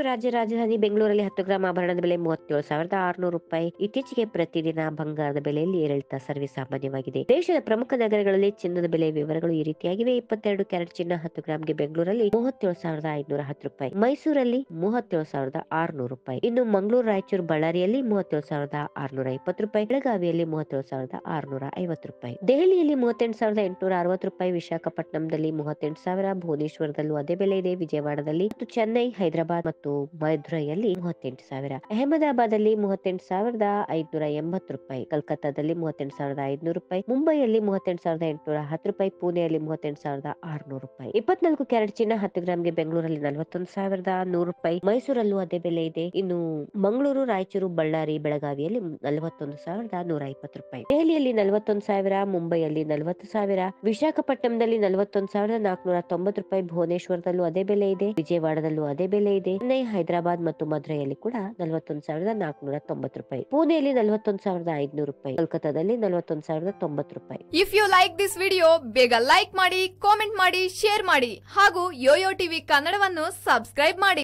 ರಾಜ್ಯ ರಾಜಧಾನಿ ಬೆಂಗಳೂರಲ್ಲಿ ಹತ್ತು ಗ್ರಾಂ ಆಭರಣದ ಬೆಲೆ ಮೂವತ್ತೇಳು ಸಾವಿರದ ಆರುನೂರು ರೂಪಾಯಿ ಇತ್ತೀಚೆಗೆ ಪ್ರತಿದಿನ ಬಂಗಾರದ ಬೆಲೆಯಲ್ಲಿ ಏರಿಳಿತ ಸರ್ವೇ ಸಾಮಾನ್ಯವಾಗಿದೆ ದೇಶದ ಪ್ರಮುಖ ನಗರಗಳಲ್ಲಿ ಚಿನ್ನದ ಬೆಲೆ ವಿವರಗಳು ಈ ರೀತಿಯಾಗಿವೆ ಇಪ್ಪತ್ತೆರಡು ಕ್ಯಾರೆಟ್ ಚಿನ್ನ ಹತ್ತು ಗ್ರಾಂಗೆ ಬೆಂಗಳೂರಲ್ಲಿ ಮೂವತ್ತೇಳು ಸಾವಿರದ ಐದುನೂರ ಹತ್ತು ರೂಪಾಯಿ ಮೈಸೂರಲ್ಲಿ ಮೂವತ್ತೇಳು ಸಾವಿರದ ಆರುನೂರು ರೂಪಾಯಿ ಇನ್ನು ಮಂಗಳೂರು ರಾಯಚೂರು ಬಳ್ಳಾರಿಯಲ್ಲಿ ಮೂವತ್ತೇಳು ಸಾವಿರದ ಆರುನೂರ ಇಪ್ಪತ್ತು ರೂಪಾಯಿ ಬೆಳಗಾವಿಯಲ್ಲಿ ಮೂವತ್ತೇಳು ಸಾವಿರದ ಆರುನೂರ ಐವತ್ತು ರೂಪಾಯಿ ದೆಹಲಿಯಲ್ಲಿ ಮೂವತ್ತೆಂಟು ಸಾವಿರದ ಎಂಟುನೂರ ಅರವತ್ತು ರೂಪಾಯಿ ವಿಶಾಖಪಟ್ಟಣಂದಲ್ಲಿ ಮೂವತ್ತೆಂಟು ಸಾವಿರ ಭುವನೇಶ್ವರದಲ್ಲೂ ಅದೇ ಬೆಲೆ ಇದೆ ವಿಜಯವಾಡದಲ್ಲಿ ಮತ್ತು ಚೆನ್ನೈ ಹೈದರಾಬಾದ್ ಮತ್ತು ಮಧುರೈಯಲ್ಲಿ ಮೂವತ್ತೆಂಟು ಸಾವಿರ ಅಹಮದಾಬಾದ್ ಅಲ್ಲಿ ಮೂವತ್ತೆಂಟು ಸಾವಿರದ ಐದುನೂರ ಎಂಬತ್ತು ರೂಪಾಯಿ ಕಲ್ಕತ್ತಾದಲ್ಲಿ ಮೂವತ್ತೆಂಟು ಸಾವಿರದ ಐದುನೂರು ರೂಪಾಯಿ ಮುಂಬೈಯಲ್ಲಿ ಮೂವತ್ತೆಂಟು ಸಾವಿರದ ಎಂಟುನೂರ ಹತ್ತು ರೂಪಾಯಿ ಪುಣೆಯಲ್ಲಿ ಮೂವತ್ತೆಂಟು ಸಾವಿರದ ಆರುನೂರು ರೂಪಾಯಿ ಇಪ್ಪತ್ನಾಲ್ಕು ಕ್ಯಾರೆಟ್ ಚಿನ್ನ ಹತ್ತು ಗ್ರಾಮ್ಗೆ ಬೆಂಗಳೂರಲ್ಲಿ ನಲವತ್ತೊಂದು ಸಾವಿರದ ನೂರು ರೂಪಾಯಿ ಮೈಸೂರಲ್ಲೂ ಅದೇ ಬೆಲೆ ಇದೆ ಇನ್ನು ಮಂಗಳೂರು ರಾಯಚೂರು ಬಳ್ಳಾರಿ ಬೆಳಗಾವಿಯಲ್ಲಿ ನಲವತ್ತೊಂದು ಸಾವಿರದ ನೂರ ಇಪ್ಪತ್ತು ರೂಪಾಯಿ ದೆಹಲಿಯಲ್ಲಿ ನಲವತ್ತೊಂದು ಸಾವಿರ ಮುಂಬೈಯಲ್ಲಿ ನಲವತ್ತು ಸಾವಿರ ವಿಶಾಖಪಟ್ಟಣಂದಲ್ಲಿ ನಲವತ್ತೊಂದು ಸಾವಿರದ ನಾಲ್ಕುನೂರ ತೊಂಬತ್ತು ರೂಪಾಯಿ ಭುವನೇಶ್ವರದಲ್ಲೂ ಅದೇ ಬೆಲೆ ಇದೆ ವಿಜಯವಾಡದಲ್ಲೂ ಅದೇ ಬೆಲೆ ಇದೆ ಚೆನ್ನೈ ಹೈದರಾಬಾದ್ ಮತ್ತು ಮಧುರೈಯಲ್ಲಿ ಕೂಡ ನಲವತ್ತೊಂದು ಸಾವಿರದ ನಾಲ್ಕುನೂರ ತೊಂಬತ್ತು ರೂಪಾಯಿ ಪುಣೆಯಲ್ಲಿ ನಲವತ್ತೊಂದು ಸಾವಿರದ ಐದುನೂರು ರೂಪಾಯಿ ಕೋಲ್ಕತ್ತಾದಲ್ಲಿ ನಲವತ್ತೊಂದು ಸಾವಿರದ ತೊಂಬತ್ತು ರೂಪಾಯಿ if you like this video ಬೇಗ ಲೈಕ್ ಮಾಡಿ ಕಾಮೆಂಟ್ ಮಾಡಿ ಶೇರ್ ಮಾಡಿ ಹಾಗೂ ಯೋಯೋ ಟಿವಿ ಕನ್ನಡವನ್ನು ಸಬ್ಸ್ಕ್ರೈಬ್ ಮಾಡಿ